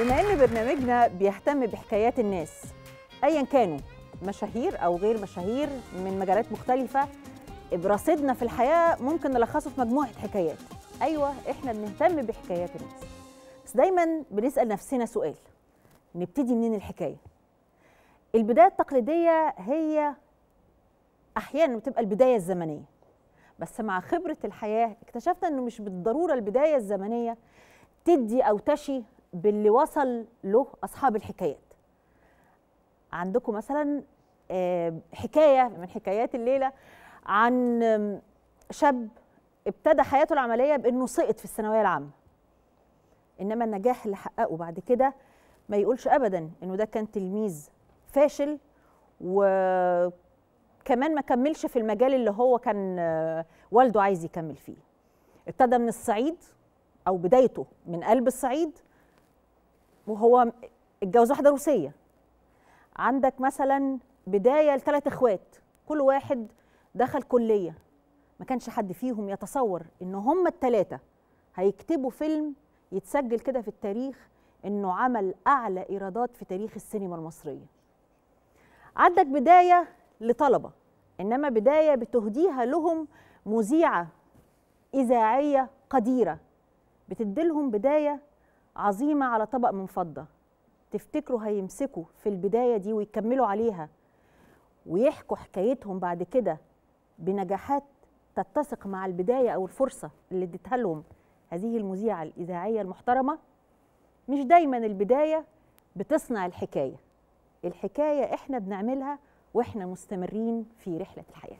بما ان برنامجنا بيهتم بحكايات الناس ايا كانوا مشاهير او غير مشاهير من مجالات مختلفه برصيدنا في الحياه ممكن نلخصه في مجموعه حكايات ايوه احنا بنهتم بحكايات الناس بس دايما بنسال نفسنا سؤال نبتدي منين الحكايه البدايه التقليديه هي احيانا بتبقى البدايه الزمنيه بس مع خبره الحياه اكتشفنا انه مش بالضروره البدايه الزمنيه تدي او تشي باللي وصل له اصحاب الحكايات عندكم مثلا آه، حكايه من حكايات الليله عن آم، شاب ابتدى حياته العمليه بانه سقط في الثانويه العامه انما النجاح اللي حققه بعد كده ما يقولش ابدا انه ده كان تلميذ فاشل وكمان ما كملش في المجال اللي هو كان آه، والده عايز يكمل فيه ابتدى من الصعيد او بدايته من قلب الصعيد وهو اتجوز واحده روسيه عندك مثلا بدايه لثلاث اخوات كل واحد دخل كليه ما كانش حد فيهم يتصور ان هم الثلاثه هيكتبوا فيلم يتسجل كده في التاريخ انه عمل اعلى ايرادات في تاريخ السينما المصريه عندك بدايه لطلبه انما بدايه بتهديها لهم مذيعه اذاعيه قديره بتديلهم بدايه عظيمه على طبق من فضه تفتكروا هيمسكوا في البدايه دي ويكملوا عليها ويحكوا حكايتهم بعد كده بنجاحات تتسق مع البدايه او الفرصه اللي اديتها لهم هذه المذيعه الاذاعيه المحترمه مش دايما البدايه بتصنع الحكايه الحكايه احنا بنعملها واحنا مستمرين في رحله الحياه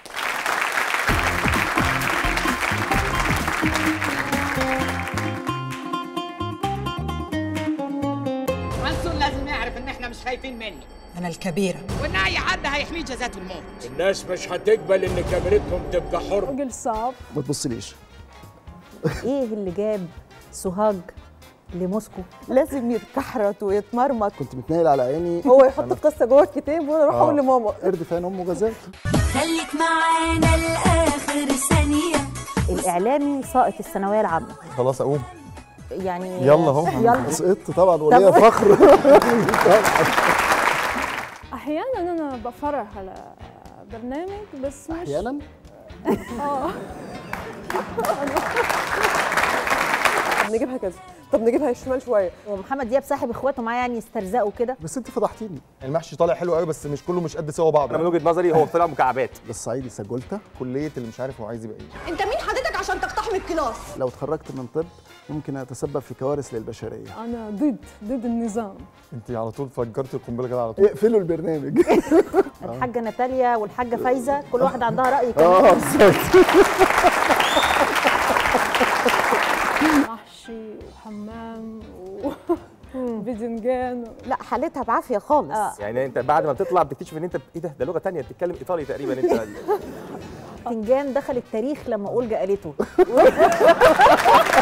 منصور لازم يعرف ان احنا مش خايفين منه أنا الكبيرة وان اي حد هيحميه جزاته الموت الناس مش هتقبل ان كاميرتهم تبقى حر راجل صعب ما تبصليش ايه اللي جاب سوهاج لموسكو لازم يتكحرت ويتمرمط كنت متنايل على عيني هو يحط القصه جوه الكتاب وانا اروح آه. اقول لماما قرد فان امه غزال خليك معانا لآخر ثانية الاعلامي ساقط الثانويه العامه خلاص اقوم يعني يلا اهو. يلا سقطت طبعا وليا فخر احيانا انا بفرح على برنامج بس مش احيانا اه طب نجيبها كذا طب نجيبها الشمال شويه ومحمد دياب صاحب اخواته معاه يعني يسترزقوا كده بس انت فضحتيني المحشي طالع حلو قوي بس مش كله مش قد سوا بعض انا من وجهه نظري هو طلع مكعبات بس صعيدي سجلته كليه اللي مش عارف هو عايز يبقى ايه انت مين حضرتك عشان تقتحم الكلاس لو اتخرجت من طب ممكن اتسبب في كوارث للبشريه انا ضد ضد النظام انت على طول فجرتي القنبله كده على طول اقفلوا البرنامج الحاجه ناتاليا والحاجه فايزه كل واحد عندها راي كمان اه بالظبط. محشي وحمام وباذنجان لا حالتها بعافيه خالص آه. يعني انت بعد ما بتطلع بتكتشف ان انت ايه ده ده لغه تانية بتتكلم ايطالي تقريبا انت فنجان دخل التاريخ لما اولجا قالته